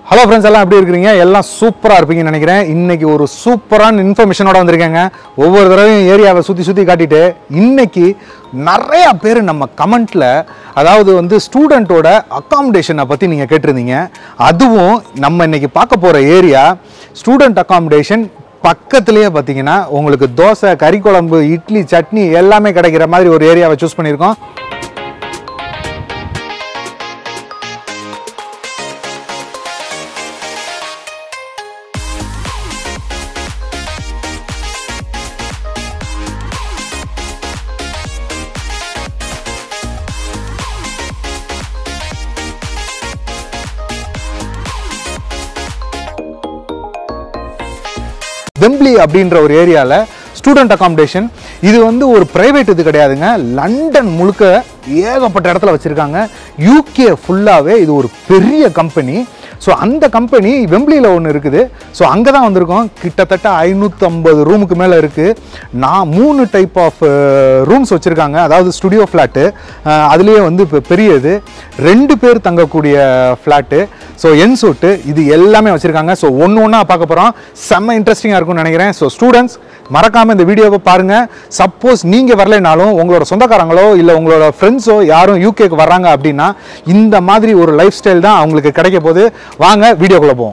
Hello friends எல்லாம் எப்படி இருக்கிறீங்க எல்லாம் சூப்பராக இருப்பீங்கன்னு நினைக்கிறேன் இன்னைக்கு ஒரு சூப்பரான இன்ஃபர்மேஷனோட வந்திருக்கேங்க ஒவ்வொரு தடவையும் ஏரியாவை சுற்றி சுற்றி காட்டிட்டு இன்னைக்கு நிறைய பேர் நம்ம கமெண்ட்டில் அதாவது வந்து ஸ்டூடெண்ட்டோட அக்காமடேஷனை பற்றி நீங்கள் கேட்டிருந்தீங்க அதுவும் நம்ம இன்னைக்கு பார்க்க போகிற ஏரியா ஸ்டூடெண்ட் அக்காமடேஷன் பக்கத்துலேயே பார்த்தீங்கன்னா உங்களுக்கு தோசை கறி குழம்பு இட்லி சட்னி எல்லாமே கிடைக்கிற மாதிரி ஒரு ஏரியாவை சூஸ் பண்ணியிருக்கோம் வெம்ப்ளி அப்படின்ற ஒரு ஏரியாவில் ஸ்டூடெண்ட் அகாமடேஷன் இது வந்து ஒரு பிரைவேட் இது கிடையாதுங்க லண்டன் முழுக்க ஏகப்பட்ட இடத்துல வச்சுருக்காங்க யூகே ஃபுல்லாகவே இது ஒரு பெரிய கம்பெனி ஸோ அந்த கம்பெனி வெம்ப்ளியில் ஒன்று இருக்குது ஸோ அங்கே தான் வந்திருக்கோம் கிட்டத்தட்ட ஐநூற்றம்பது ரூமுக்கு மேலே இருக்குது நான் மூணு டைப் ஆஃப் ரூம்ஸ் வச்சுருக்காங்க அதாவது ஸ்டுடியோ ஃப்ளாட்டு அதுலேயே வந்து இப்போ பெரிய இது ரெண்டு பேர் தங்கக்கூடிய ஃப்ளாட்டு ஸோ என் சூட்டு இது எல்லாமே வச்சுருக்காங்க ஸோ ஒன்று ஒன்றா பார்க்க போகிறோம் செம்ம இன்ட்ரெஸ்டிங்காக இருக்கும்னு நினைக்கிறேன் ஸோ ஸ்டூடெண்ட்ஸ் மறக்காமல் இந்த வீடியோவை பாருங்கள் சப்போஸ் நீங்கள் வரலைனாலும் உங்களோட சொந்தக்காரங்களோ இல்லை உங்களோட ஃப்ரெண்ட்ஸோ யாரும் யூகேக்கு வர்றாங்க அப்படின்னா இந்த மாதிரி ஒரு லைஃப் ஸ்டைல் தான் அவங்களுக்கு கிடைக்க போது வாங்க வீடியோக்குள்ளே போவோம்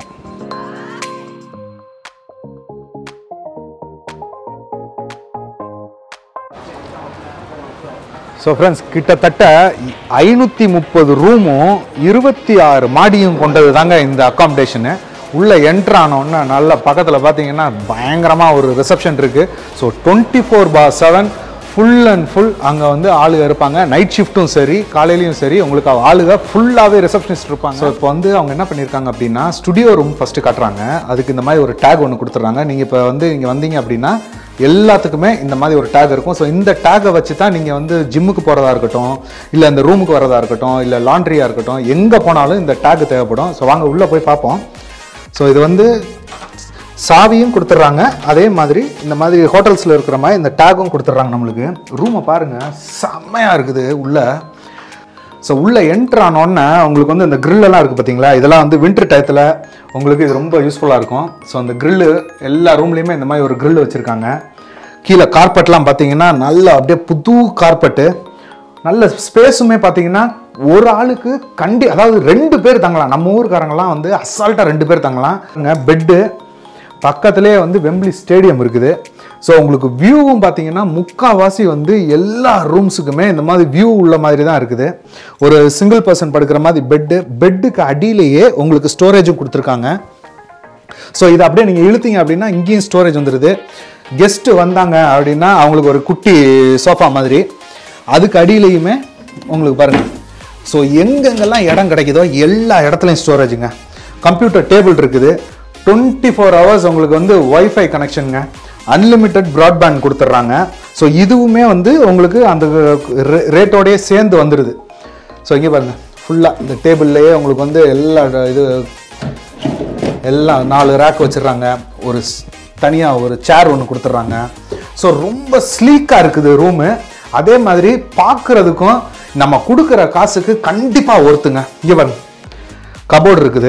ஸோ ஃப்ரெண்ட்ஸ் கிட்டத்தட்ட ஐநூற்றி முப்பது ரூமும் இருபத்தி ஆறு மாடியும் கொண்டது தாங்க இந்த அக்காமடேஷனு உள்ளே என்ட்ரு ஆனோன்னா நல்ல பக்கத்தில் பார்த்தீங்கன்னா பயங்கரமாக ஒரு ரிசப்ஷன் இருக்குது so twenty four by seven full and full அங்கே வந்து ஆளுங்க இருப்பாங்க நைட் ஷிஃப்ட்டும் சரி காலையிலையும் சரி உங்களுக்கு ஆளுங்க ஃபுல்லாகவே ரிசப்ஷனிஸ்ட் இருப்பாங்க ஸோ இப்போ வந்து அவங்க என்ன பண்ணியிருக்காங்க அப்படின்னா ஸ்டுடியோ ரூம் ஃபஸ்ட்டு காட்டுறாங்க அதுக்கு இந்த மாதிரி ஒரு டேக் ஒன்று கொடுத்துட்றாங்க நீங்கள் இப்போ வந்து இங்கே வந்தீங்க அப்படின்னா எல்லாத்துக்குமே இந்த மாதிரி ஒரு டேக் இருக்கும் ஸோ இந்த டேக்கை வச்சு தான் நீங்கள் வந்து ஜிம்முக்கு போகிறதா இருக்கட்டும் இல்லை இந்த ரூமுக்கு வரதா இருக்கட்டும் இல்லை லாண்ட்ரியாக இருக்கட்டும் எங்கே போனாலும் இந்த டேக் தேவைப்படும் ஸோ வாங்க உள்ளே போய் பார்ப்போம் ஸோ இது வந்து சாவியும் கொடுத்துட்றாங்க அதே மாதிரி இந்த மாதிரி ஹோட்டல்ஸில் இருக்கிற மாதிரி இந்த டேக்கும் கொடுத்துட்றாங்க நம்மளுக்கு ரூமை பாருங்கள் செம்மையாக இருக்குது உள்ள ஸோ உள்ளே என்ட்ரு ஆனோடனே உங்களுக்கு வந்து இந்த grill எல்லாம் இருக்குது பார்த்தீங்களா இதெல்லாம் வந்து வின்டர் டயத்தில் உங்களுக்கு இது ரொம்ப யூஸ்ஃபுல்லாக இருக்கும் ஸோ அந்த grill எல்லா ரூம்லேயுமே இந்த மாதிரி ஒரு grill வச்சுருக்காங்க கீழே கார்பெட்லாம் பார்த்தீங்கன்னா நல்ல அப்படியே புது கார்பெட்டு நல்ல ஸ்பேஸுமே பார்த்தீங்கன்னா ஒரு ஆளுக்கு கண்டி அதாவது ரெண்டு பேர் தங்கலாம் நம்ம ஊருக்காரங்கலாம் வந்து அசால்ட்டாக ரெண்டு பேர் தங்கலாம் பெட்டு பக்கத்துலேயே வந்து வெம்பிளி ஸ்டேடியம் இருக்குது ஸோ உங்களுக்கு வியூவும் பார்த்தீங்கன்னா முக்காவாசி வந்து எல்லா ரூம்ஸுக்குமே இந்த மாதிரி வியூ உள்ள மாதிரி தான் இருக்குது ஒரு சிங்கிள் பர்சன் படுக்கிற மாதிரி பெட்டு பெட்டுக்கு அடியிலேயே உங்களுக்கு ஸ்டோரேஜும் கொடுத்துருக்காங்க ஸோ இதை அப்படியே நீங்கள் இழுத்தீங்க அப்படின்னா இங்கேயும் ஸ்டோரேஜ் வந்துடுது கெஸ்ட்டு வந்தாங்க அப்படின்னா அவங்களுக்கு ஒரு குட்டி சோஃபா மாதிரி அதுக்கு அடியிலையுமே உங்களுக்கு பாருங்கள் ஸோ எங்கெங்கெல்லாம் இடம் கிடைக்குதோ எல்லா இடத்துலையும் ஸ்டோரேஜுங்க கம்ப்யூட்டர் டேபிள் இருக்குது டுவெண்ட்டி ஃபோர் ஹவர்ஸ் உங்களுக்கு வந்து ஒய்ஃபை கனெக்ஷனுங்க அன்லிமிட்டெட் ப்ராட்பேண்ட் கொடுத்துட்றாங்க ஸோ இதுவுமே வந்து உங்களுக்கு அந்த ரேட்டோடயே சேர்ந்து வந்துடுது ஸோ இங்கே பாருங்கள் ஃபுல்லாக இந்த டேபிள்லேயே உங்களுக்கு வந்து எல்லா இது எல்லாம் நாலு ரேக் வச்சிடுறாங்க ஒரு தனியாக ஒரு சேர் ஒன்று கொடுத்துட்றாங்க ஸோ ரொம்ப ஸ்லீக்காக இருக்குது ரூமு அதே மாதிரி பார்க்குறதுக்கும் நம்ம கொடுக்குற காசுக்கு கண்டிப்பாக ஒருத்துங்க இங்கே பாருங்க கபோர்டு இருக்குது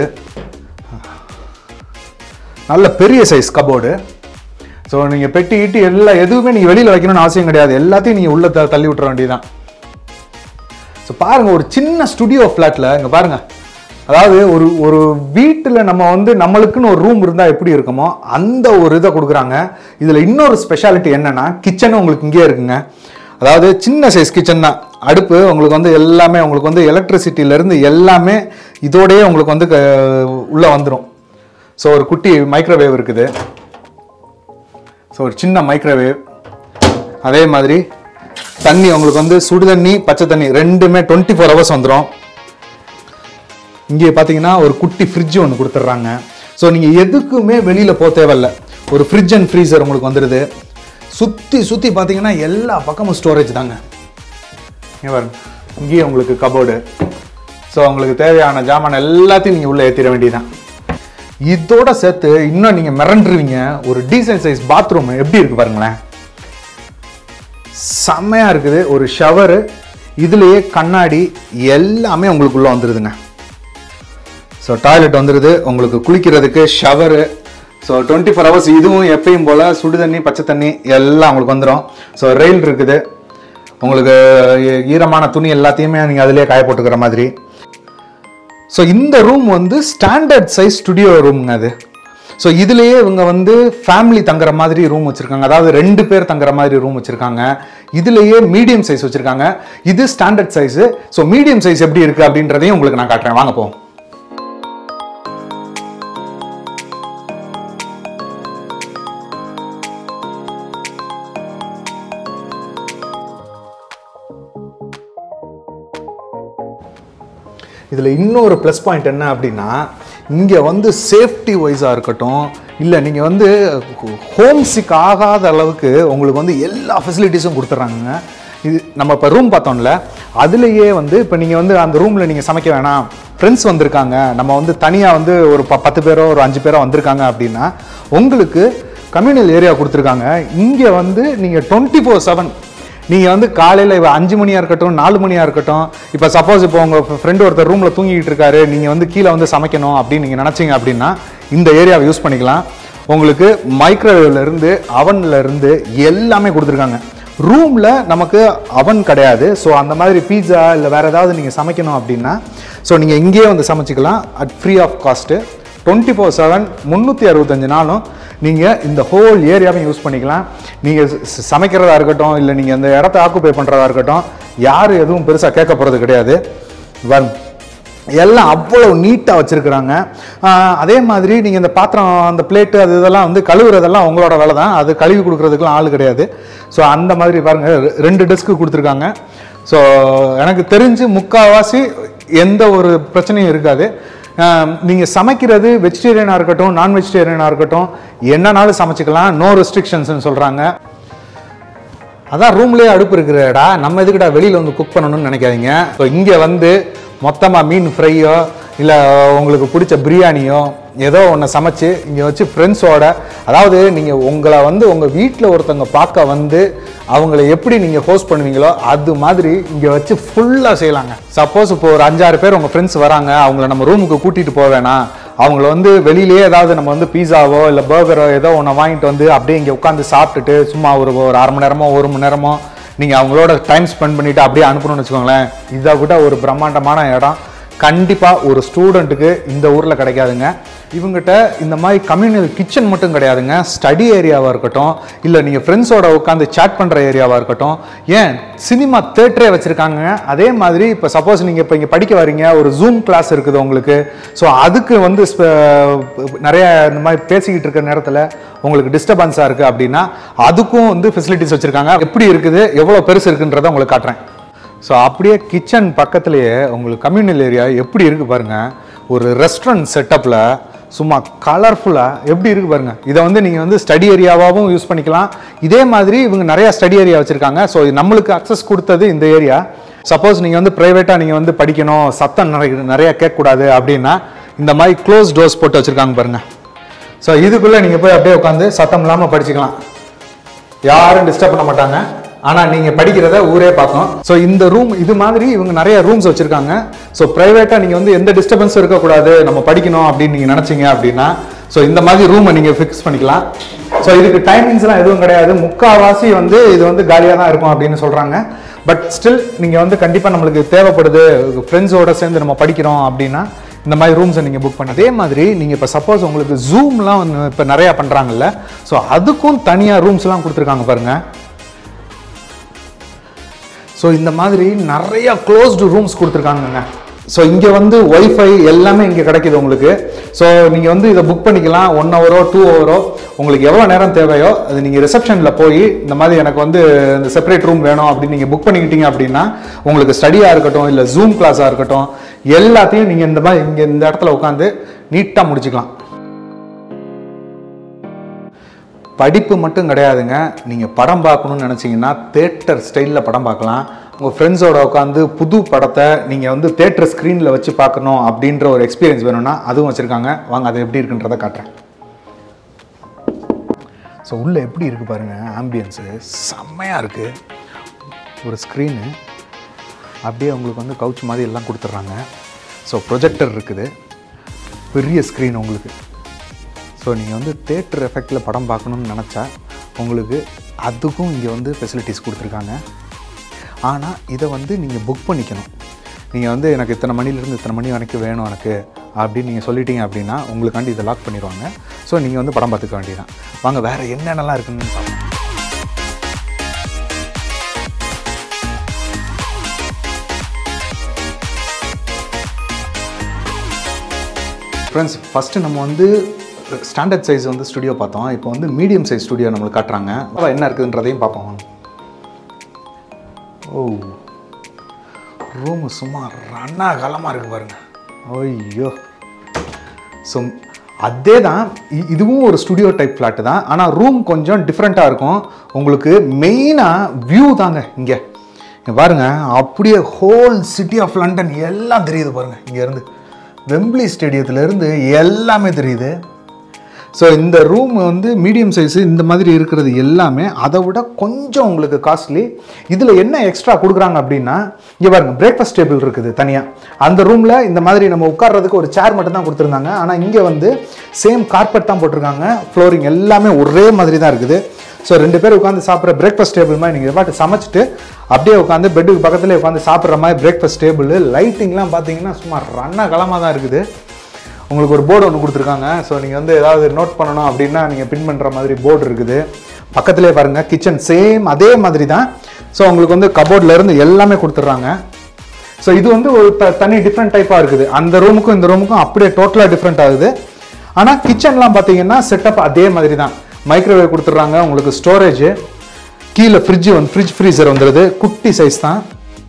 நல்ல பெரிய சைஸ் கபோர்டு ஸோ நீங்கள் பெட்டி கிட்டி எல்லாம் எதுவுமே நீங்கள் வெளியில் வைக்கணும்னு அவசியம் கிடையாது எல்லாத்தையும் நீங்கள் உள்ளே த- தள்ளி விட்டுற வேண்டியதுதான் ஸோ பாருங்க ஒரு சின்ன ஸ்டுடியோ ஃப்ளாட்டில் இங்கே பாருங்க அதாவது ஒரு ஒரு வீட்டில் நம்ம வந்து நம்மளுக்குன்னு ஒரு ரூம் இருந்தால் எப்படி இருக்குமோ அந்த ஒரு இதை கொடுக்குறாங்க இதில் இன்னொரு ஸ்பெஷாலிட்டி என்னன்னா கிச்சனும் உங்களுக்கு இங்கேயே இருக்குங்க அதாவது சின்ன சைஸ் கிச்சன் தான் அடுப்பு உங்களுக்கு வந்து எல்லாமே உங்களுக்கு வந்து எலக்ட்ரிசிட்டியிலேருந்து எல்லாமே இதோடயே உங்களுக்கு வந்து உள்ளே வந்துடும் ஸோ ஒரு குட்டி மைக்ரோவேவ் இருக்குது ஸோ ஒரு சின்ன மைக்ரோவேவ் அதே மாதிரி தண்ணி உங்களுக்கு வந்து சுடு தண்ணி பச்சை தண்ணி ரெண்டுமே டுவெண்ட்டி ஃபோர் ஹவர்ஸ் வந்துடும் இங்கே பார்த்தீங்கன்னா ஒரு குட்டி ஃப்ரிட்ஜ் ஒன்று கொடுத்துட்றாங்க ஸோ நீங்கள் எதுக்குமே வெளியில் போக தேவையில்ல ஒரு ஃப்ரிட்ஜ் அண்ட் ஃப்ரீசர் உங்களுக்கு வந்துடுது சுற்றி சுற்றி பார்த்தீங்கன்னா எல்லா பக்கமும் ஸ்டோரேஜ் தாங்க இங்கே பாருங்க இங்கேயே உங்களுக்கு கபோர்டு ஸோ உங்களுக்கு தேவையான ஜாமான் எல்லாத்தையும் நீங்கள் உள்ளே ஏற்றிட வேண்டியதுதான் இதோட சேர்த்து இன்னும் நீங்கள் மிரண்டுருவீங்க ஒரு டீசன்ட் சைஸ் பாத்ரூம் எப்படி இருக்கு பாருங்களேன் செம்மையாக இருக்குது ஒரு ஷவரு இதுலேயே கண்ணாடி எல்லாமே உங்களுக்குள்ளே வந்துடுதுங்க ஸோ டாய்லெட் வந்துடுது உங்களுக்கு குளிக்கிறதுக்கு shower so twenty four hours இதுவும் எப்பயும் போல் சுடு தண்ணி பச்சை தண்ணி எல்லாம் உங்களுக்கு வந்துடும் ஸோ ரெயில் இருக்குது உங்களுக்கு ஈ- ஈரமான துணி எல்லாத்தையுமே நீங்கள் அதிலே காய போட்டுக்கிற மாதிரி ஸோ இந்த ரூம் வந்து ஸ்டாண்டர்ட் சைஸ் ஸ்டுடியோ ரூம்ங்க அது ஸோ இதுலேயே இவங்க வந்து ஃபேமிலி தங்குற மாதிரி ரூம் வச்சுருக்காங்க அதாவது ரெண்டு பேர் தங்குற மாதிரி ரூம் வச்சுருக்காங்க இதுலேயே மீடியம் சைஸ் வச்சுருக்காங்க இது standard size so medium size எப்படி இருக்குது அப்படின்றதையும் உங்களுக்கு நான் காட்டுறேன் வாங்க போவோம் இதில் இன்னொரு ப்ளஸ் பாயிண்ட் என்ன அப்படின்னா இங்கே வந்து சேஃப்டி வைஸாக இருக்கட்டும் இல்லை நீங்கள் வந்து ஹோம் சிக் ஆகாத அளவுக்கு உங்களுக்கு வந்து எல்லா ஃபெசிலிட்டிஸும் கொடுத்துட்றாங்க இது நம்ம இப்போ ரூம் பார்த்தோம்ல அதுலேயே வந்து இப்போ நீங்கள் வந்து அந்த ரூமில் நீங்கள் சமைக்க வேணாம் ஃப்ரெண்ட்ஸ் வந்திருக்காங்க நம்ம வந்து தனியாக வந்து ஒரு ப பத்து பேரோ ஒரு அஞ்சு பேரோ வந்திருக்காங்க அப்படின்னா உங்களுக்கு கம்யூனல் ஏரியா கொடுத்துருக்காங்க இங்கே வந்து நீங்கள் டுவெண்ட்டி ஃபோர் செவன் நீங்கள் வந்து காலையில் அஞ்சு மணியாக இருக்கட்டும் நாலு மணியாக இருக்கட்டும் இப்போ சப்போஸ் இப்போ உங்கள் ஃப்ரெண்டு ஒருத்தர் ரூமில் தூங்கிட்டு இருக்காரு நீங்கள் வந்து கீழே வந்து சமைக்கணும் அப்படின்னு நீங்கள் நினச்சிங்க அப்படின்னா இந்த ஏரியாவை யூஸ் பண்ணிக்கலாம் உங்களுக்கு மைக்ரோவேவ்ல இருந்து அவன்ல இருந்து எல்லாமே கொடுத்துருக்காங்க ரூமில் நமக்கு அவன் கிடையாது ஸோ அந்த மாதிரி பீட்சா இல்லை வேறு ஏதாவது நீங்கள் சமைக்கணும் அப்படின்னா ஸோ நீங்கள் இங்கேயே வந்து சமைச்சிக்கலாம் at free of cost twenty four seven முந்நூற்றி அறுபத்தஞ்சு நாளும் நீங்கள் இந்த ஹோல் ஏரியாவை யூஸ் பண்ணிக்கலாம் நீங்கள் சமைக்கிறதா இருக்கட்டும் இல்லை நீங்கள் இந்த இடத்த ஆக்குப்பை பண்ணுறதா இருக்கட்டும் யாரும் எதுவும் பெருசாக கேட்க போகிறது கிடையாது வன் எல்லாம் அவ்வளோ நீட்டாக வச்சுருக்குறாங்க அதே மாதிரி நீங்கள் இந்த பாத்திரம் அந்த பிளேட்டு அது இதெல்லாம் வந்து கழுவுறதெல்லாம் உங்களோட வேலை தான் அது கழுவி கொடுக்குறதுக்குலாம் ஆள் கிடையாது ஸோ அந்த மாதிரி பாருங்கள் ரெண்டு டெஸ்க்கு கொடுத்துருக்காங்க ஸோ எனக்கு தெரிஞ்சு முக்கால்வாசி எந்த ஒரு பிரச்சனையும் இருக்காது நீங்கள் சமைக்கிறது வெஜிடேரியனாக இருக்கட்டும் நான் வெஜிடேரியனாக இருக்கட்டும் என்னனாலும் சமைச்சிக்கலாம் நோ ரெஸ்ட்ரிக்ஷன்ஸ்னு சொல்கிறாங்க அதான் ரூம்லேயே அடுப்பு இருக்கிறடா நம்ம எதுக்குடா வெளியில் வந்து குக் பண்ணணும்னு நினைக்காதீங்க ஸோ இங்கே வந்து மொத்தமாக மீன் ஃப்ரையோ இல்லை உங்களுக்கு பிடிச்ச பிரியாணியோ ஏதோ ஒன்று சமைச்சு இங்கே வச்சு ஃப்ரெண்ட்ஸோட அதாவது நீங்கள் உங்களை வந்து உங்கள் வீட்டில் ஒருத்தவங்க பார்க்க வந்து அவங்கள எப்படி நீங்கள் ஹோஸ்ட் பண்ணுவீங்களோ அது மாதிரி இங்கே வச்சு ஃபுல்லாக செய்யலாங்க சப்போஸ் இப்போ ஒரு அஞ்சாறு பேர் உங்கள் ஃப்ரெண்ட்ஸ் வராங்க அவங்கள நம்ம ரூமுக்கு கூட்டிகிட்டு போக வேணாம் அவங்கள வந்து வெளியிலேயே ஏதாவது நம்ம வந்து பீஸாவோ இல்லை பர்கரோ ஏதோ ஒன்று வாங்கிட்டு வந்து அப்படியே இங்கே உட்காந்து சாப்பிட்டுட்டு சும்மா ஒரு ஒரு அரை மணி நேரமோ ஒரு மணி நேரமோ நீங்கள் அவங்களோட டைம் ஸ்பெண்ட் பண்ணிட்டு அப்படியே அனுப்பணும்னு வச்சுக்கோங்களேன் இதை விட ஒரு பிரம்மாண்டமான இடம் கண்டிப்பாக ஒரு ஸ்டூடெண்ட்டுக்கு இந்த ஊரில் கிடைக்காதுங்க இவங்ககிட்ட இந்த மாதிரி கம்யூனல் கிச்சன் மட்டும் கிடையாதுங்க ஸ்டடி ஏரியாவாக இருக்கட்டும் இல்லை நீங்கள் ஃப்ரெண்ட்ஸோட உட்காந்து சேட் பண்ணுற ஏரியாவாக இருக்கட்டும் ஏன் சினிமா தேட்டரே வச்சுருக்காங்க அதே மாதிரி இப்போ சப்போஸ் நீங்கள் இப்போ இங்கே படிக்க வரீங்க ஒரு ஜூம் கிளாஸ் இருக்குது உங்களுக்கு ஸோ அதுக்கு வந்து ஸ்ப- நிறைய இந்த மாதிரி பேசிக்கிட்டு இருக்கிற நேரத்தில் உங்களுக்கு டிஸ்டர்பன்ஸாக இருக்குது அப்படின்னா அதுக்கும் வந்து ஃபெசிலிட்டிஸ் வச்சுருக்காங்க எப்படி இருக்குது எவ்வளோ பெருசு இருக்குன்றதை உங்களுக்கு காட்டுறேன் ஸோ அப்படியே கிச்சன் பக்கத்துலேயே உங்களுக்கு கம்யூனல் ஏரியா எப்படி இருக்குது பாருங்கள் ஒரு ரெஸ்டாரண்ட் செட்டப்பில் சும்மா கலர்ஃபுல்லாக எப்படி இருக்குது பாருங்க இதை வந்து நீங்கள் வந்து ஸ்டடி ஏரியாவாகவும் யூஸ் பண்ணிக்கலாம் இதே மாதிரி இவங்க நிறையா ஸ்டடி ஏரியா வச்சுருக்காங்க ஸோ நம்மளுக்கு அக்சஸ் கொடுத்தது இந்த ஏரியா சப்போஸ் நீங்கள் வந்து ப்ரைவேட்டாக நீங்கள் வந்து படிக்கணும் சத்தம் நிறைய நிறையா கேட்கக்கூடாது அப்படின்னா இந்த மாதிரி க்ளோஸ் டோர்ஸ் போட்டு வச்சுருக்காங்க பாருங்கள் ஸோ இதுக்குள்ளே நீங்கள் போய் அப்படியே உட்காந்து சத்தம் இல்லாமல் படிச்சுக்கலாம் யாரும் டிஸ்டர்ப் பண்ண மாட்டாங்க ஆனால் நீங்கள் படிக்கிறத ஊரே பார்க்கும் ஸோ இந்த ரூம் இது மாதிரி இவங்க நிறைய ரூம்ஸ் வச்சுருக்காங்க ஸோ ப்ரைவேட்டாக நீங்கள் வந்து எந்த டிஸ்டர்பன்ஸும் இருக்கக்கூடாது நம்ம படிக்கணும் அப்படின்னு நீங்கள் நினச்சிங்க அப்படின்னா ஸோ இந்த மாதிரி ரூமை நீங்கள் ஃபிக்ஸ் பண்ணிக்கலாம் ஸோ இதுக்கு டைமிங்ஸ்லாம் எதுவும் கிடையாது முக்கால்வாசி வந்து இது வந்து காலியாக தான் இருக்கும் அப்படின்னு சொல்கிறாங்க பட் ஸ்டில் நீங்கள் வந்து கண்டிப்பாக நம்மளுக்கு தேவைப்படுது ஃப்ரெண்ட்ஸோட சேர்ந்து நம்ம படிக்கிறோம் அப்படின்னா இந்த மாதிரி ரூம்ஸை நீங்கள் புக் பண்ணி அதே மாதிரி நீங்கள் இப்போ சப்போஸ் உங்களுக்கு ஜூம்லாம் வந்து இப்போ நிறையா பண்ணுறாங்கல்ல ஸோ அதுக்கும் தனியாக ரூம்ஸ்லாம் கொடுத்துருக்காங்க பாருங்கள் ஸோ இந்த மாதிரி நிறைய க்ளோஸ்டு ரூம்ஸ் கொடுத்துருக்காங்கங்க ஸோ இங்கே வந்து ஒய்ஃபை எல்லாமே இங்கே கிடைக்குது உங்களுக்கு ஸோ நீங்கள் வந்து இதை புக் பண்ணிக்கலாம் ஒன் ஹவரோ டூ ஹவரோ உங்களுக்கு எவ்வளோ நேரம் தேவையோ அது நீங்கள் ரிசப்ஷனில் போய் இந்த மாதிரி எனக்கு வந்து இந்த செப்பரேட் ரூம் வேணும் அப்படின்னு நீங்கள் புக் பண்ணிக்கிட்டீங்க அப்படின்னா உங்களுக்கு ஸ்டடியாக இருக்கட்டும் இல்லை ஜூம் கிளாஸாக இருக்கட்டும் எல்லாத்தையும் நீங்கள் இந்த மாதிரி இங்கே இந்த இடத்துல உட்காந்து நீட்டாக முடிச்சுக்கலாம் படிப்பு மட்டும் கிடையாதுங்க நீங்கள் படம் பார்க்கணும்னு நினச்சிங்கன்னா தேட்டர் ஸ்டைலில் படம் பார்க்கலாம் உங்கள் ஃப்ரெண்ட்ஸோட உட்காந்து புது படத்தை நீங்கள் வந்து தேட்டர் ஸ்க்ரீனில் வச்சு பார்க்கணும் அப்படின்ற ஒரு எக்ஸ்பீரியன்ஸ் வேணும்னா அதுவும் வச்சுருக்காங்க வாங்க அது எப்படி இருக்குன்றதை காட்டுறேன் ஸோ உள்ளே எப்படி இருக்குது பாருங்கள் ஆம்பியன்ஸு செம்மையாக இருக்குது ஒரு ஸ்க்ரீனு அப்படியே உங்களுக்கு வந்து கவுச் மாதிரி எல்லாம் கொடுத்துட்றாங்க ஸோ ப்ரொஜெக்டர் இருக்குது பெரிய ஸ்க்ரீன் உங்களுக்கு ஸோ நீங்கள் வந்து தேட்டர் எஃபெக்டில் படம் பார்க்கணுன்னு நினச்சா உங்களுக்கு அதுக்கும் இங்கே வந்து ஃபெசிலிட்டிஸ் கொடுத்துருக்காங்க ஆனால் இதை வந்து நீங்கள் புக் பண்ணிக்கணும் நீங்கள் வந்து எனக்கு இத்தனை மணிலேருந்து இத்தனை மணி வரைக்கும் வேணும் எனக்கு அப்படின்னு நீங்கள் சொல்லிட்டீங்க அப்படின்னா உங்களுக்காண்டி இதை லாக் பண்ணிடுவாங்க ஸோ நீங்கள் வந்து படம் பார்த்துக்க வேண்டியதான் வாங்க வேறு என்னென்னலாம் இருக்குன்னு பார்ப்போம் ஃப்ரெண்ட்ஸ் ஃபஸ்ட்டு நம்ம வந்து ஸ்டாண்டர்ட் சைஸ் வந்து ஸ்டுடியோ பார்த்தோம் இப்போ வந்து மீடியம் சைஸ் ஸ்டுடியோ நம்மளுக்கு காட்டுறாங்க அப்ப என்ன இருக்குதுன்றதையும் பார்ப்போம் வாங்க. ஓ ரூமு சும்மா ரன்னா காலமாக இருக்குது பாருங்க ஐயோ ஸோ அதே தான் இ- இதுவும் ஒரு ஸ்டுடியோ டைப் ஃப்ளாட்டு தான் ஆனால் ரூம் கொஞ்சம் டிஃப்ரெண்ட்டாக இருக்கும் உங்களுக்கு மெயினாக வியூ தாங்க இங்கே இங்க பாருங்க அப்படியே ஹோல் சிட்டி ஆஃப் லண்டன் எல்லாம் தெரியுது பாருங்க இங்கேருந்து வெம்பிளி ஸ்டேடியத்துலேருந்து எல்லாமே தெரியுது ஸோ இந்த ரூம் வந்து மீடியம் சைஸு இந்த மாதிரி இருக்கிறது எல்லாமே அதை விட கொஞ்சம் உங்களுக்கு காஸ்ட்லி இதில் என்ன எக்ஸ்ட்ரா கொடுக்குறாங்க அப்படின்னா இங்கே பாருங்க பிரேக்ஃபாஸ்ட் டேபிள் இருக்குது தனியாக அந்த ரூமில் இந்த மாதிரி நம்ம உட்கார்றதுக்கு ஒரு சேர் மட்டும் தான் கொடுத்துருந்தாங்க ஆனால் இங்கே வந்து சேம் கார்பெட் தான் போட்டிருக்காங்க ஃப்ளோரிங் எல்லாமே ஒரே மாதிரி தான் இருக்குது ஸோ ரெண்டு பேர் உட்காந்து சாப்பிட்ற பிரேக்ஃபாஸ்ட் டேபிள் மாதிரி நீங்கள் பாட்டு சமைச்சிட்டு அப்படியே உட்காந்து பெட்டுக்கு பக்கத்துலேயே உட்காந்து சாப்பிட்ற மாதிரி பிரேக்ஃபாஸ்ட் டேபிள் லைட்டிங்லாம் பார்த்தீங்கன்னா சும்மா ரன்ன கலமாக தான் இருக்குது உங்களுக்கு ஒரு போர்டு ஒன்று கொடுத்துருக்காங்க ஸோ நீங்கள் வந்து ஏதாவது நோட் பண்ணணும் அப்படின்னா நீங்கள் பின் பண்ணுற மாதிரி போர்டு இருக்குது பக்கத்துலேயே பாருங்கள் கிச்சன் சேம் அதே மாதிரி தான் ஸோ உங்களுக்கு வந்து கபோர்ட்ல இருந்து எல்லாமே கொடுத்துட்றாங்க ஸோ இது வந்து ஒரு த தனி டிஃப்ரெண்ட் டைப்பாக இருக்குது அந்த ரூமுக்கும் இந்த ரூமுக்கும் அப்படியே டோட்டலாக டிஃப்ரெண்ட் ஆகுது ஆனால் கிச்சன்லாம் பார்த்தீங்கன்னா செட்டப் அதே மாதிரி தான் மைக்ரோவேவ் கொடுத்துட்றாங்க உங்களுக்கு ஸ்டோரேஜ் கீழே ஃப்ரிட்ஜ் வந்து ஃப்ரிட்ஜ் ஃப்ரீசர் வந்துடுது குட்டி சைஸ் தான்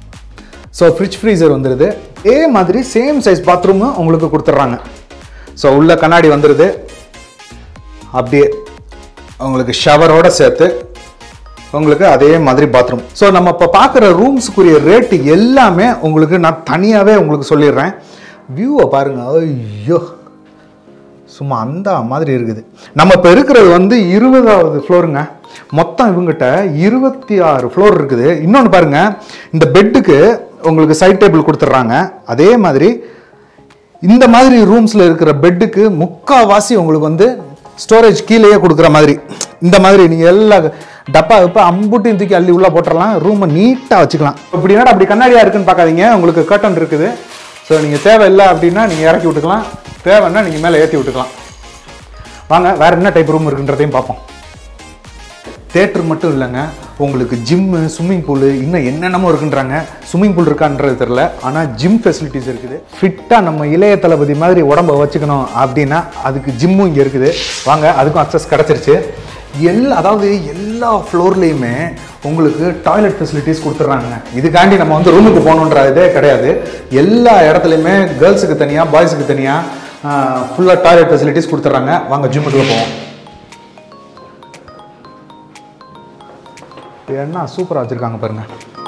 ஸோ ஃப்ரிட்ஜ் ஃப்ரீசர் வந்துடுது அதே மாதிரி சேம் சைஸ் பாத்ரூமும் உங்களுக்கு கொடுத்துட்றாங்க ஸோ உள்ள கண்ணாடி வந்துடுது அப்படியே உங்களுக்கு ஷவரோட சேர்த்து உங்களுக்கு அதே மாதிரி பாத்ரூம் ஸோ நம்ம இப்போ பார்க்குற ரூம்ஸுக்குரிய ரேட்டு எல்லாமே உங்களுக்கு நான் தனியாகவே உங்களுக்கு சொல்லிடுறேன் வியூவை பாருங்க ஐயோ சும்மா அந்த மாதிரி இருக்குது நம்ம இப்போ இருக்கிறது வந்து இருபதாவது ஃப்ளோருங்க மொத்தம் இவங்ககிட்ட இருபத்தி ஆறு ஃப்ளோர் இருக்குது இன்னொன்று பாருங்க இந்த பெட்டுக்கு உங்களுக்கு சைட் டேபிள் கொடுத்துட்றாங்க அதே மாதிரி இந்த மாதிரி ரூம்ஸில் இருக்கிற பெட்டுக்கு முக்காவாசி உங்களுக்கு வந்து ஸ்டோரேஜ் கீழேயே கொடுக்குற மாதிரி இந்த மாதிரி நீங்கள் எல்லா டப்பா இப்போ அம்புட்டையும் தூக்கி அள்ளி உள்ளே போட்டுடலாம் ரூமை நீட்டாக வச்சுக்கலாம் இப்படி என்னடா அப்படி கண்ணாடியாக இருக்குன்னு பார்க்காதீங்க உங்களுக்கு கர்டன் இருக்குது ஸோ நீங்கள் தேவையில்லை அப்படின்னா நீங்கள் இறக்கி விட்டுக்கலாம் தேவைன்னா நீங்கள் மேலே ஏற்றி விட்டுக்கலாம் வாங்க வேற என்ன டைப் ரூம் இருக்குன்றதையும் பார்ப்போம் தேட்டர் மட்டும் இல்லைங்க உங்களுக்கு ஜிம்மு ஸ்விம்மிங் பூலு இன்னும் என்னென்னமோ இருக்குன்றாங்க ஸ்விம்மிங் பூல் இருக்கான்றது தெரில ஆனால் ஜிம் ஃபெசிலிட்டிஸ் இருக்குது ஃபிட்டாக நம்ம இளைய தளபதி மாதிரி உடம்ப வச்சுக்கணும் அப்படின்னா அதுக்கு ஜிம்மும் இங்கே இருக்குது வாங்க அதுக்கும் அக்சஸ் கிடச்சிருச்சு எல்லா அதாவது எல்லா ஃப்ளோர்லேயுமே உங்களுக்கு டாய்லெட் ஃபெசிலிட்டிஸ் கொடுத்துட்றாங்க இதுக்காண்டி நம்ம வந்து ரூமுக்கு போகணுன்ற இதே கிடையாது எல்லா இடத்துலையுமே கேர்ள்ஸுக்கு தனியாக பாய்ஸுக்கு தனியாக ஃபுல்லாக டாய்லெட் ஃபெசிலிட்டிஸ் கொடுத்துட்றாங்க வாங்க ஜிம்முக்குள்ளே போவோம் என்ன சூப்பராக வச்சுருக்காங்க பாருங்க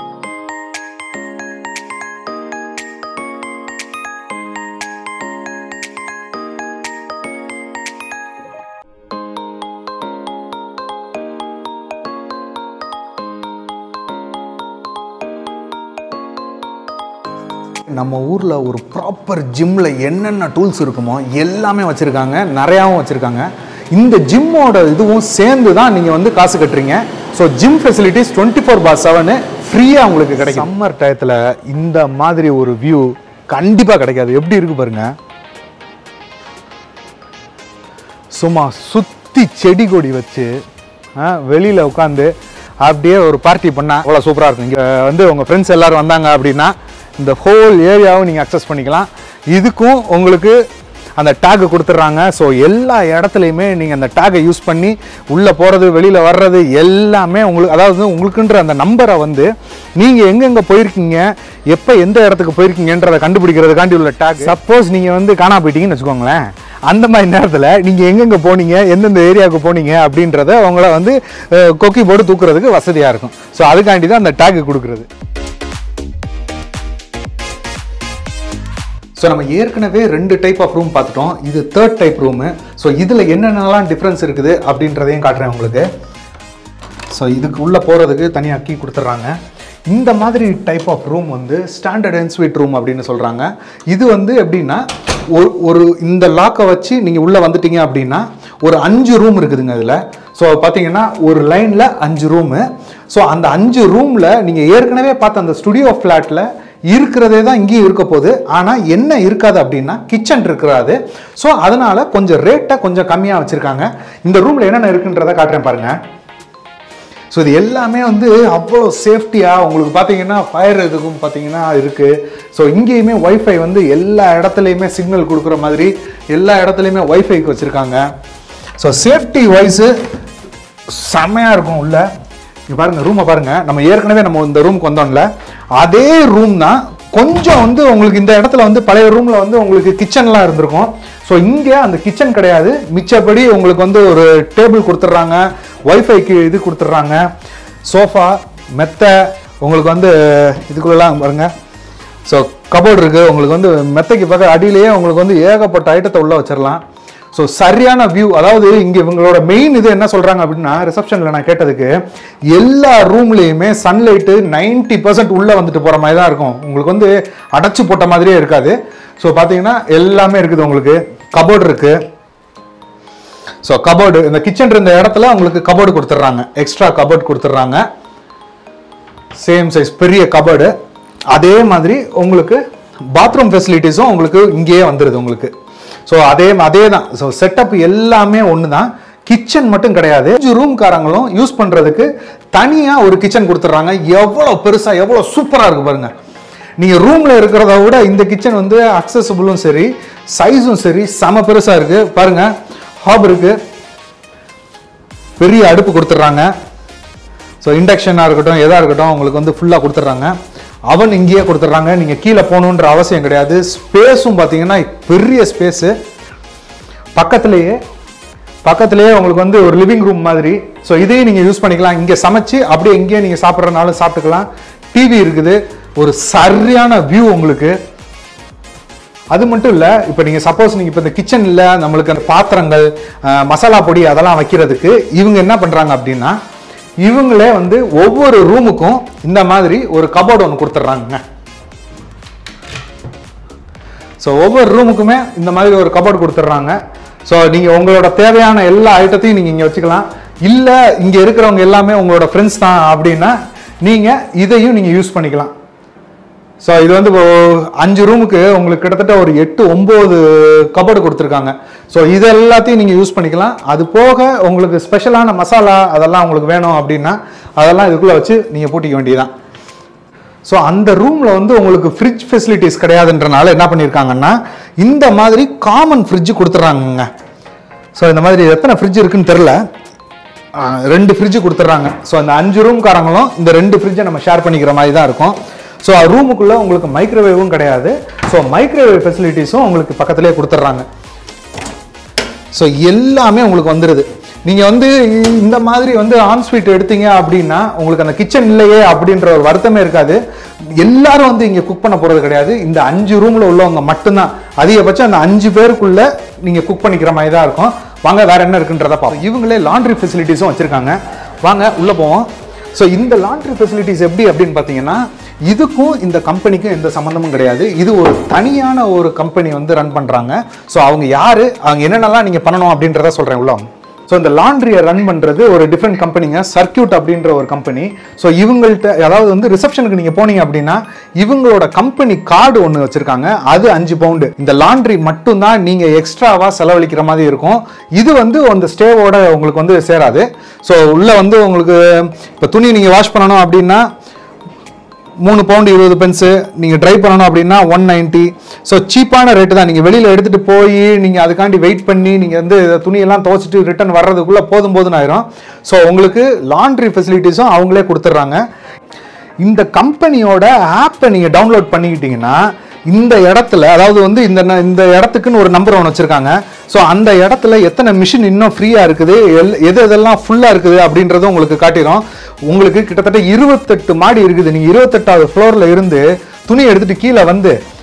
நம்ம ஊரில் ஒரு ப்ராப்பர் ஜிம்மில் என்னென்ன டூல்ஸ் இருக்குமோ எல்லாமே வச்சுருக்காங்க நிறையாவும் வச்சுருக்காங்க இந்த ஜிம்மோட இதுவும் சேர்ந்து தான் நீங்கள் வந்து காசு கட்டுறீங்க so gym facilities twenty four by seven ஃப்ரீயாக உங்களுக்கு கிடைக்கும் சம்மர் டயத்தில் இந்த மாதிரி ஒரு வியூ கண்டிப்பாக கிடைக்காது எப்படி இருக்கு பாருங்க சும்மா சுற்றி செடி கொடி வச்சு வெளியில் உட்காந்து அப்படியே ஒரு பார்ட்டி பண்ணால் அவ்வளோ சூப்பராக இருக்கும் இங்கே வந்து உங்கள் ஃப்ரெண்ட்ஸ் எல்லாரும் வந்தாங்க அப்படின்னா இந்த ஹோல் ஏரியாவும் நீங்கள் அக்சஸ் பண்ணிக்கலாம் இதுக்கும் உங்களுக்கு அந்த டேக் கொடுத்துட்றாங்க ஸோ எல்லா இடத்துலையுமே நீங்கள் அந்த டேகை யூஸ் பண்ணி உள்ளே போகிறது வெளியில் வர்றது எல்லாமே உங்களுக்கு அதாவது உங்களுக்குன்ற அந்த நம்பரை வந்து நீங்கள் எங்கெங்கே போயிருக்கீங்க எப்போ எந்த இடத்துக்கு போயிருக்கீங்கன்றதை கண்டுபிடிக்கிறதுக்காண்டி உள்ள டேக் சப்போஸ் நீங்கள் வந்து காணா போயிட்டீங்கன்னு வச்சுக்கோங்களேன் அந்த மாதிரி நேரத்தில் நீங்கள் எங்கெங்கே போனீங்க எந்தெந்த ஏரியாவுக்கு போனீங்க அப்படின்றத உங்களை வந்து அஹ், கொக்கி போட்டு தூக்குறதுக்கு வசதியாக இருக்கும் ஸோ அதுக்காண்டி தான் அந்த டேக் கொடுக்குறது ஸோ நம்ம ஏற்கனவே ரெண்டு டைப் ஆஃப் ரூம் பார்த்துட்டோம் இது தேர்ட் டைப் ரூமு ஸோ இதில் என்னென்னலாம் டிஃப்ரென்ஸ் இருக்குது அப்படின்றதையும் காட்டுறேன் உங்களுக்கு ஸோ இதுக்கு உள்ளே போகிறதுக்கு தனியாக கீ கொடுத்துட்றாங்க இந்த மாதிரி டைப் ஆஃப் ரூம் வந்து ஸ்டாண்டர்ட் அண்ட் ஸ்வீட் ரூம் அப்படின்னு சொல்கிறாங்க இது வந்து எப்படின்னா ஒரு ஒரு இந்த லாக்கை வச்சு நீங்கள் உள்ளே வந்துட்டீங்க அப்படின்னா ஒரு அஞ்சு ரூம் இருக்குதுங்க இதில் ஸோ பார்த்தீங்கன்னா ஒரு லைனில் அஞ்சு ரூமு ஸோ அந்த அஞ்சு ரூமில் நீங்கள் ஏற்கனவே பார்த்த அந்த ஸ்டுடியோ ஃப்ளாட்டில் இருக்கிறதே தான் இங்கேயும் இருக்க போகுது ஆனால் என்ன இருக்காது அப்படின்னா கிச்சன் இருக்கிறாது ஸோ அதனால கொஞ்சம் ரேட்டை கொஞ்சம் கம்மியாக வச்சுருக்காங்க இந்த ரூமில் என்னென்ன இருக்குன்றதை காட்டுறேன் பாருங்கள் ஸோ இது எல்லாமே வந்து அவ்வளோ சேஃப்டியாக உங்களுக்கு பார்த்தீங்கன்னா ஃபயர் இதுக்கும் பார்த்தீங்கன்னா இருக்குது ஸோ இங்கேயுமே ஒய்ஃபை வந்து எல்லா இடத்துலையுமே சிக்னல் கொடுக்குற மாதிரி எல்லா இடத்துலையுமே ஒய்ஃபைக்கு வச்சுருக்காங்க ஸோ சேஃப்டி வைஸு செம்மையாக இருக்கும் உள்ள இங்க பாருங்க ரூமை பாருங்க நம்ம ஏற்கனவே நம்ம இந்த ரூமுக்கு வந்தோம்ல அதே ரூம் தான் கொஞ்சம் வந்து உங்களுக்கு இந்த இடத்துல வந்து பழைய ரூம்ல வந்து உங்களுக்கு கிச்சன்லாம் இருந்திருக்கும் ஸோ இங்கே அந்த கிச்சன் கிடையாது மிச்சப்படி உங்களுக்கு வந்து ஒரு டேபிள் கொடுத்துட்றாங்க ஒய்ஃபைக்கு இது கொடுத்துட்றாங்க சோஃபா மெத்தை உங்களுக்கு வந்து இதுக்குள்ளலாம் பாருங்க ஸோ கபோர்டு இருக்குது உங்களுக்கு வந்து மெத்தைக்கு பக்கம் அடியிலேயே உங்களுக்கு வந்து ஏகப்பட்ட ஐட்டத்தை உள்ளே வச்சிடலாம் ஸோ சரியான வியூ அதாவது இங்கே இவங்களோட மெயின் இது என்ன சொல்கிறாங்க அப்படின்னா ரிசப்ஷனில் நான் கேட்டதுக்கு எல்லா ரூம்லேயுமே சன்லைட்டு நைன்டி பர்சன்ட் உள்ளே வந்துட்டு போகிற மாதிரி தான் இருக்கும் உங்களுக்கு வந்து அடைச்சு போட்ட மாதிரியே இருக்காது ஸோ பார்த்தீங்கன்னா எல்லாமே இருக்குது உங்களுக்கு கபோர்டு இருக்குது ஸோ கபோர்டு இந்த கிச்சன் இருந்த இடத்துல உங்களுக்கு கபோர்டு கொடுத்துட்றாங்க எக்ஸ்ட்ரா கபோர்டு கொடுத்துட்றாங்க சேம் சைஸ் பெரிய கபோர்டு அதே மாதிரி உங்களுக்கு பாத்ரூம் ஃபெசிலிட்டிஸும் உங்களுக்கு இங்கேயே வந்துடுது உங்களுக்கு ஸோ அதே அதே தான் ஸோ செட்டப் எல்லாமே ஒன்று தான் கிச்சன் மட்டும் கிடையாது அஞ்சு ரூம்காரங்களும் யூஸ் பண்ணுறதுக்கு தனியாக ஒரு கிச்சன் கொடுத்துட்றாங்க எவ்வளோ பெருசாக எவ்வளோ சூப்பராக இருக்கு பாருங்க நீங்கள் ரூமில் இருக்கிறத விட இந்த கிச்சன் வந்து அக்சசபிளும் சரி சைஸும் சரி செம பெருசாக இருக்குது பாருங்க ஹாப் இருக்குது பெரிய அடுப்பு கொடுத்துட்றாங்க ஸோ இண்டக்ஷனாக இருக்கட்டும் எதாக இருக்கட்டும் உங்களுக்கு வந்து ஃபுல்லாக கொடுத்துட்றாங்க அவன் இங்கேயே கொடுத்துட்றாங்க நீங்கள் கீழே போகணுன்ற அவசியம் கிடையாது ஸ்பேஸும் பார்த்தீங்கன்னா பெரிய ஸ்பேஸு பக்கத்துலேயே பக்கத்துலேயே உங்களுக்கு வந்து ஒரு லிவிங் ரூம் மாதிரி ஸோ இதையும் நீங்கள் யூஸ் பண்ணிக்கலாம் இங்கே சமைச்சு அப்படியே இங்கேயே நீங்கள் சாப்பிட்றதுனாலும் சாப்பிட்டுக்கலாம் டிவி இருக்குது ஒரு சரியான வியூ உங்களுக்கு அது மட்டும் இல்லை இப்போ நீங்கள் சப்போஸ் நீங்கள் இப்போ இந்த கிச்சனில் நம்மளுக்கு அந்த பாத்திரங்கள் அஹ், மசாலா பொடி அதெல்லாம் வைக்கிறதுக்கு இவங்க என்ன பண்ணுறாங்க அப்படின்னா இவங்களே வந்து ஒவ்வொரு ரூமுக்கும் இந்த மாதிரி ஒரு கபோர்டு ஒன்று கொடுத்துட்றாங்க ஸோ ஒவ்வொரு ரூமுக்குமே இந்த மாதிரி ஒரு கபோர்டு கொடுத்துட்றாங்க ஸோ நீங்கள் உங்களோட தேவையான எல்லா ஐட்டத்தையும் நீங்கள் இங்கே வச்சுக்கலாம் இல்லை இங்கே இருக்கிறவங்க எல்லாமே உங்களோட ஃப்ரெண்ட்ஸ் தான் அப்படின்னா நீங்கள் இதையும் நீங்கள் யூஸ் பண்ணிக்கலாம் ஸோ இது வந்து இப்போ அஞ்சு ரூமுக்கு உங்களுக்கு கிட்டத்தட்ட ஒரு எட்டு ஒம்பது கபோர்டு கொடுத்துருக்காங்க ஸோ இது எல்லாத்தையும் நீங்கள் யூஸ் பண்ணிக்கலாம் அது போக உங்களுக்கு ஸ்பெஷலான மசாலா அதெல்லாம் உங்களுக்கு வேணும் அப்படின்னா அதெல்லாம் இதுக்குள்ளே வச்சு நீங்கள் பூட்டிக்க வேண்டியதுதான் ஸோ அந்த ரூமில் வந்து உங்களுக்கு ஃப்ரிட்ஜ் ஃபெசிலிட்டிஸ் கிடையாதுன்றனால என்ன பண்ணியிருக்காங்கன்னா இந்த மாதிரி காமன் ஃப்ரிட்ஜ் கொடுத்துட்றாங்கங்க ஸோ இந்த மாதிரி எத்தனை ஃப்ரிட்ஜ் இருக்குன்னு தெரில ஆ, ரெண்டு ஃப்ரிட்ஜ் கொடுத்துட்றாங்க ஸோ அந்த அஞ்சு ரூம்காரங்களும் இந்த ரெண்டு ஃப்ரிட்ஜை நம்ம ஷேர் பண்ணிக்கிற மாதிரி தான் இருக்கும் ஸோ ரூமுக்குள்ளே உங்களுக்கு மைக்ரோவேவும் கிடையாது ஸோ மைக்ரோவேவ் ஃபெசிலிட்டிஸும் உங்களுக்கு பக்கத்துலேயே கொடுத்துட்றாங்க ஸோ எல்லாமே உங்களுக்கு வந்துடுது நீங்கள் வந்து இந்த மாதிரி வந்து ஆன் ஸ்வீட் எடுத்தீங்க அப்படின்னா உங்களுக்கு அந்த கிச்சன் இல்லையே அப்படின்ற ஒரு வருத்தமே இருக்காது எல்லாரும் வந்து இங்கே குக் பண்ண போகிறது கிடையாது இந்த அஞ்சு ரூமில் உள்ளவங்க மட்டும்தான் அதிகபட்சம் அந்த அஞ்சு பேருக்குள்ள நீங்கள் குக் பண்ணிக்கிற மாதிரி தான் இருக்கும் வாங்க வேற என்ன இருக்குன்றத பார்ப்போம் இவங்களே லாண்ட்ரி ஃபெசிலிட்டிஸும் வச்சுருக்காங்க வாங்க உள்ளே போவோம் ஸோ இந்த லாண்ட்ரி ஃபெசிலிட்டிஸ் எப்படி அப்படின்னு பார்த்தீங்கன்னா இதுக்கும் இந்த கம்பெனிக்கும் எந்த சம்மந்தமும் கிடையாது இது ஒரு தனியான ஒரு கம்பெனி வந்து ரன் பண்ணுறாங்க ஸோ அவங்க யார் அவங்க என்னென்னலாம் நீங்கள் பண்ணணும் அப்படின்றத சொல்கிறேன் உள்ள ஸோ இந்த லாண்ட்ரியை ரன் பண்ணுறது ஒரு டிஃப்ரெண்ட் கம்பெனிங்க சர்க்கியூட் அப்படின்ற ஒரு கம்பெனி ஸோ இவங்கள்ட்ட அதாவது வந்து ரிசப்ஷனுக்கு நீங்கள் போனீங்க அப்படின்னா இவங்களோட கம்பெனி கார்டு ஒன்று வச்சுருக்காங்க அது அஞ்சு பவுண்டு இந்த லாண்ட்ரி மட்டும்தான் நீங்கள் எக்ஸ்ட்ராவாக செலவழிக்கிற மாதிரி இருக்கும் இது வந்து அந்த ஸ்டேவோட உங்களுக்கு வந்து சேராது ஸோ உள்ளே வந்து உங்களுக்கு இப்போ துணி நீங்கள் வாஷ் பண்ணணும் அப்படின்னா மூணு பவுண்டு இருபது பென்ஸு நீங்கள் ட்ரை பண்ணணும் அப்படின்னா ஒன் நைன்ட்டி ஸோ சீப்பான ரேட்டு தான் நீங்கள் வெளியில் எடுத்துகிட்டு போய் நீங்கள் அதுக்காண்டி வெயிட் பண்ணி நீங்கள் வந்து துணியெல்லாம் துவைச்சிட்டு ரிட்டர்ன் வர்றதுக்குள்ளே போதும் போதும் ஆயிரும் ஸோ உங்களுக்கு லாண்ட்ரி ஃபெசிலிட்டிஸும் அவங்களே கொடுத்துட்றாங்க இந்த கம்பெனியோட ஆப்பை நீங்கள் டவுன்லோட் பண்ணிக்கிட்டீங்கன்னா இந்த இடத்துல அதாவது வந்து இந்த ந- இந்த இடத்துக்குன்னு ஒரு நம்பர் ஒன்று வச்சுருக்காங்க ஸோ அந்த இடத்துல எத்தனை மிஷின் இன்னும் ஃப்ரீயாக இருக்குது எல் எது எதெல்லாம் ஃபுல்லாக இருக்குது அப்படின்றத உங்களுக்கு காட்டிடும் உங்களுக்கு கிட்டத்தட்ட இருபத்தெட்டு மாடி இருக்குது நீங்கள் இருபத்தெட்டாவது ஃப்ளோரில் இருந்து துணி எடுத்துகிட்டு கீழே வந்து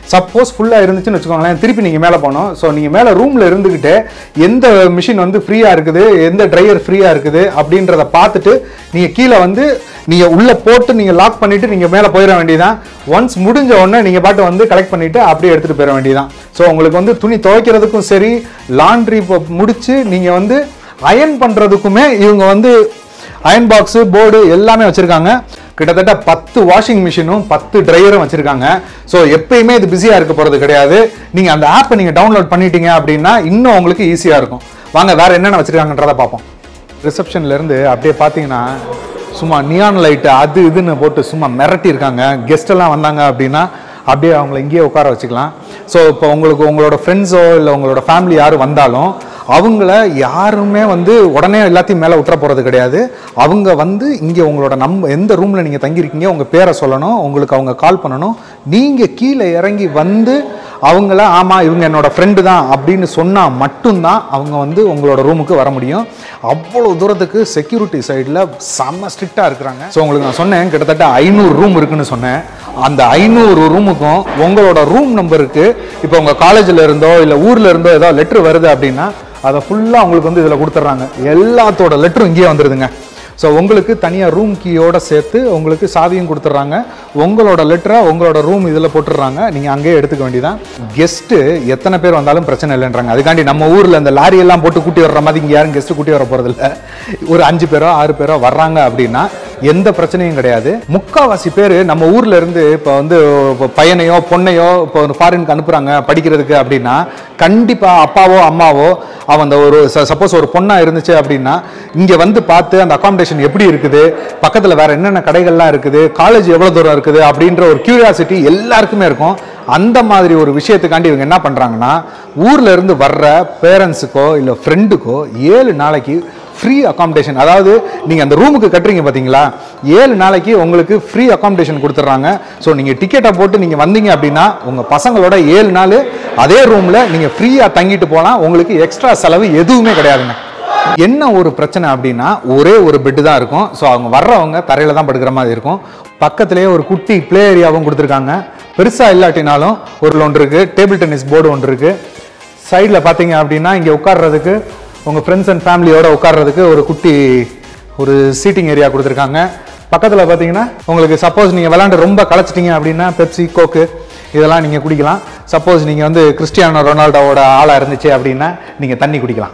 சப்போஸ் ஃபுல்லாக இருந்துச்சுன்னு வச்சுக்கோங்களேன் திருப்பி நீங்கள் மேலே போகணும் ஸோ நீங்கள் மேலே ரூமில் இருந்துக்கிட்டு எந்த மிஷின் வந்து ஃப்ரீயாக இருக்குது எந்த ட்ரையர் ஃப்ரீயாக இருக்குது அப்படின்றத பார்த்துட்டு நீங்கள் கீழே வந்து நீங்கள் உள்ளே போட்டு நீங்கள் லாக் பண்ணிவிட்டு நீங்கள் மேலே போயிட வேண்டியதான் ஒன்ஸ் முடிஞ்ச உடனே நீங்கள் பாட்டு வந்து கலெக்ட் பண்ணிவிட்டு அப்படியே எடுத்துகிட்டு போயிட வேண்டியதான் ஸோ உங்களுக்கு வந்து துணி துவைக்கிறதுக்கும் சரி லாண்ட்ரி முடிச்சு நீங்கள் வந்து அயன் பண்ணுறதுக்குமே இவங்க வந்து அயன் பாக்ஸு போர்டு எல்லாமே வச்சுருக்காங்க கிட்டத்தட்ட பத்து வாஷிங் மிஷினும் பத்து ட்ரையரும் வச்சுருக்காங்க ஸோ எப்பயுமே இது பிஸியாக இருக்க போகிறது கிடையாது நீங்கள் அந்த ஆப்பை நீங்கள் டவுன்லோட் பண்ணிட்டீங்க அப்படின்னா இன்னும் உங்களுக்கு ஈஸியாக இருக்கும் வாங்க வேறு என்னென்ன வச்சுருக்காங்கன்றதை பார்ப்போம் ரிசப்ஷன்லேருந்து அப்படியே பார்த்தீங்கன்னா சும்மா நியான் லைட்டு அது இதுன்னு போட்டு சும்மா மிரட்டி இருக்காங்க கெஸ்ட் எல்லாம் வந்தாங்க அப்படின்னா அப்படியே அவங்கள இங்கேயே உட்கார வச்சுக்கலாம் ஸோ இப்போ உங்களுக்கு உங்களோட ஃப்ரெண்ட்ஸோ இல்லை உங்களோட ஃபேமிலி யார் வந்தாலும் அவங்கள யாருமே வந்து உடனே எல்லாத்தையும் மேலே விட்டுற போகிறது கிடையாது அவங்க வந்து இங்கே உங்களோட நம்ம எந்த ரூமில் நீங்கள் தங்கியிருக்கீங்க உங்கள் பேரை சொல்லணும் உங்களுக்கு அவங்க கால் பண்ணணும் நீங்கள் கீழே இறங்கி வந்து அவங்கள ஆமாம் இவங்க என்னோட ஃப்ரெண்டு தான் அப்படின்னு சொன்னால் மட்டும்தான் அவங்க வந்து உங்களோட ரூமுக்கு வர முடியும் அவ்வளோ தூரத்துக்கு செக்யூரிட்டி சைடில் செம்ம ஸ்ட்ரிக்டாக இருக்கிறாங்க ஸோ உங்களுக்கு நான் சொன்னேன் கிட்டத்தட்ட ஐநூறு ரூம் இருக்குன்னு சொன்னேன் அந்த ஐநூறு ரூமுக்கும் உங்களோட ரூம் நம்பருக்கு இப்போ உங்கள் காலேஜில் இருந்தோ இல்லை ஊரில் இருந்தோ ஏதோ லெட்ரு வருது அப்படின்னா அதை ஃபுல்லாக உங்களுக்கு வந்து இதில் கொடுத்துட்றாங்க எல்லாத்தோட லெட்டரும் இங்கேயே வந்துடுதுங்க ஸோ உங்களுக்கு தனியாக ரூம் கீயோட சேர்த்து உங்களுக்கு சாவியும் கொடுத்துட்றாங்க உங்களோட லெட்டரை உங்களோட ரூம் இதில் போட்டுடுறாங்க நீங்கள் அங்கேயே எடுத்துக்க வேண்டியதான் கெஸ்ட்டு எத்தனை பேர் வந்தாலும் பிரச்சனை இல்லைன்றாங்க அதுக்காண்டி நம்ம ஊரில் இந்த லாரி எல்லாம் போட்டு கூட்டி வர்ற மாதிரி இங்கே யாரும் கெஸ்ட்டு கூட்டி வர போகிறதில்ல ஒரு அஞ்சு பேரோ ஆறு பேரோ வர்றாங்க அப்படின்னா எந்த பிரச்சனையும் கிடையாது முக்காவாசி பேர் நம்ம ஊர்ல இருந்து இப்போ வந்து இப்போ பையனையோ பொண்ணையோ இப்போ ஒரு ஃபாரினுக்கு அனுப்புறாங்க படிக்கிறதுக்கு அப்படின்னா கண்டிப்பா அப்பாவோ அம்மாவோ அவன் அந்த ஒரு சப்போஸ் ஒரு பொண்ணா இருந்துச்சு அப்படின்னா இங்க வந்து பார்த்து அந்த அகாமடேஷன் எப்படி இருக்குது பக்கத்துல வேற என்னென்ன கடைகள்லாம் இருக்குது காலேஜ் எவ்வளவு தூரம் இருக்குது அப்படின்ற ஒரு கியூரியாசிட்டி எல்லாருக்குமே இருக்கும் அந்த மாதிரி ஒரு விஷயத்துக்காண்டி இவங்க என்ன பண்றாங்கன்னா ஊர்ல இருந்து வர்ற பேரண்ட்ஸுக்கோ இல்லை ஃப்ரெண்டுக்கோ ஏழு நாளைக்கு ஃப்ரீ அகாமடேஷன் அதாவது நீங்கள் அந்த ரூமுக்கு கட்டுறீங்க பார்த்தீங்களா ஏழு நாளைக்கு உங்களுக்கு ஃப்ரீ அகாமடேஷன் கொடுத்துட்றாங்க ஸோ நீங்கள் டிக்கெட்டை போட்டு நீங்கள் வந்தீங்க அப்படின்னா உங்கள் பசங்களோட ஏழு நாள் அதே ரூமில் நீங்கள் ஃப்ரீயாக தங்கிட்டு போகலாம் உங்களுக்கு எக்ஸ்ட்ரா செலவு எதுவுமே கிடையாதுங்க என்ன ஒரு பிரச்சனை அப்படின்னா ஒரே ஒரு பெட்டு தான் இருக்கும் ஸோ அவங்க வர்றவங்க தரையில் தான் படுக்கிற மாதிரி இருக்கும் பக்கத்துலேயே ஒரு குட்டி ப்ளே ஏரியாவும் கொடுத்துருக்காங்க பெருசாக இல்லாட்டினாலும் ஒரு ஒன்று இருக்குது டேபிள் டென்னிஸ் போர்டு ஒன்று இருக்குது சைடில் பார்த்தீங்க அப்படின்னா இங்கே உட்கார்றதுக்கு உங்கள் ஃப்ரெண்ட்ஸ் அண்ட் ஃபேமிலியோட உட்கார்றதுக்கு ஒரு குட்டி ஒரு சீட்டிங் ஏரியா கொடுத்துருக்காங்க பக்கத்தில் பார்த்தீங்கன்னா உங்களுக்கு சப்போஸ் நீங்கள் விளாண்டு ரொம்ப களைச்சிட்டீங்க அப்படின்னா பெப்சி கோக்கு இதெல்லாம் நீங்கள் குடிக்கலாம் சப்போஸ் நீங்கள் வந்து கிறிஸ்டியானோ ரொனால்டோவோட ஆளாக இருந்துச்சு அப்படின்னா நீங்கள் தண்ணி குடிக்கலாம்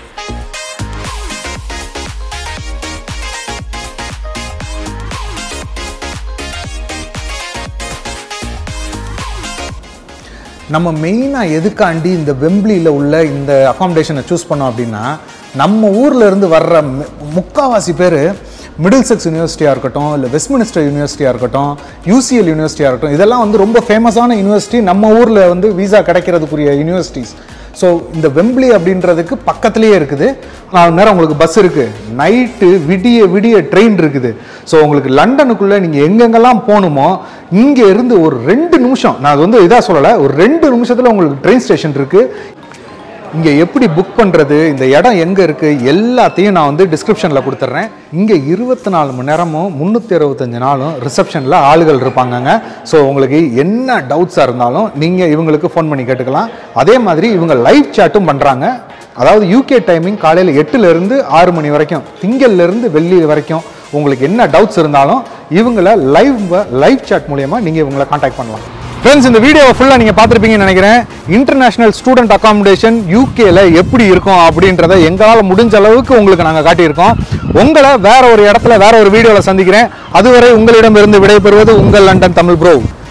நம்ம மெயினாக எதுக்காண்டி இந்த வெம்பிளியில் உள்ள இந்த அகாமடேஷனை சூஸ் பண்ணோம் அப்படின்னா நம்ம ஊர்ல இருந்து வர்ற மு- முக்காவாசி பேர் மிடில் செக்ஸ் யூனிவர்சிட்டியாக இருக்கட்டும் இல்லை வெஸ்ட்மினிஸ்டர் யூனிவர்சிட்டியாக இருக்கட்டும் யூசிஎல் யூனிவர்சிட்டியாக இருக்கட்டும் இதெல்லாம் வந்து ரொம்ப ஃபேமஸான யூனிவர்சிட்டி நம்ம ஊரில் வந்து விசா கிடைக்கிறதுக்குரிய யூனிவர்சிட்டிஸ் ஸோ இந்த வெம்பிளி அப்படின்றதுக்கு பக்கத்துலேயே இருக்குது நாலு நேரம் உங்களுக்கு பஸ் இருக்குது நைட்டு விடிய விடிய ட்ரெயின் இருக்குது ஸோ உங்களுக்கு லண்டனுக்குள்ளே நீங்கள் எங்கெங்கெல்லாம் போகணுமோ இங்கே இருந்து ஒரு ரெண்டு நிமிஷம் நான் அது வந்து இதாக சொல்லலை ஒரு ரெண்டு நிமிஷத்தில் உங்களுக்கு ட்ரெயின் ஸ்டேஷன் இருக்குது இங்கே எப்படி புக் பண்ணுறது இந்த இடம் எங்கே இருக்குது எல்லாத்தையும் நான் வந்து டிஸ்கிரிப்ஷனில் கொடுத்துட்றேன் இங்கே இருபத்தி நாலு மணி நேரமும் முந்நூற்றி அறுபத்தஞ்சு நாளும் ரிசப்ஷனில் ஆளுகள் இருப்பாங்கங்க ஸோ உங்களுக்கு என்ன டவுட்ஸாக இருந்தாலும் நீங்கள் இவங்களுக்கு ஃபோன் பண்ணி கேட்டுக்கலாம் அதே மாதிரி இவங்க லைவ் சேட்டும் பண்ணுறாங்க அதாவது யூகே டைமிங் காலையில் எட்டுலேருந்து ஆறு மணி வரைக்கும் திங்கள்லேருந்து வெள்ளி வரைக்கும் உங்களுக்கு என்ன டவுட்ஸ் இருந்தாலும் இவங்கள லைவ் லைவ் சாட் மூலியமா நீங்கள் இவங்களை காண்டாக்ட் பண்ணலாம் ஃப்ரெண்ட்ஸ் இந்த வீடியோவை ஃபுல்லாக நீங்கள் பார்த்துருப்பீங்கன்னு நினைக்கிறேன் இன்டர்நேஷனல் ஸ்டூடெண்ட் அகாமடேஷன் யூகேல எப்படி இருக்கும் அப்படின்றத எங்களால் முடிஞ்ச அளவுக்கு உங்களுக்கு நாங்கள் காட்டியிருக்கோம் உங்களை வேற ஒரு இடத்துல வேற ஒரு வீடியோவில் சந்திக்கிறேன் அதுவரை உங்களிடமிருந்து விடைபெறுவது உங்கள் லண்டன் தமிழ் ப்ரோ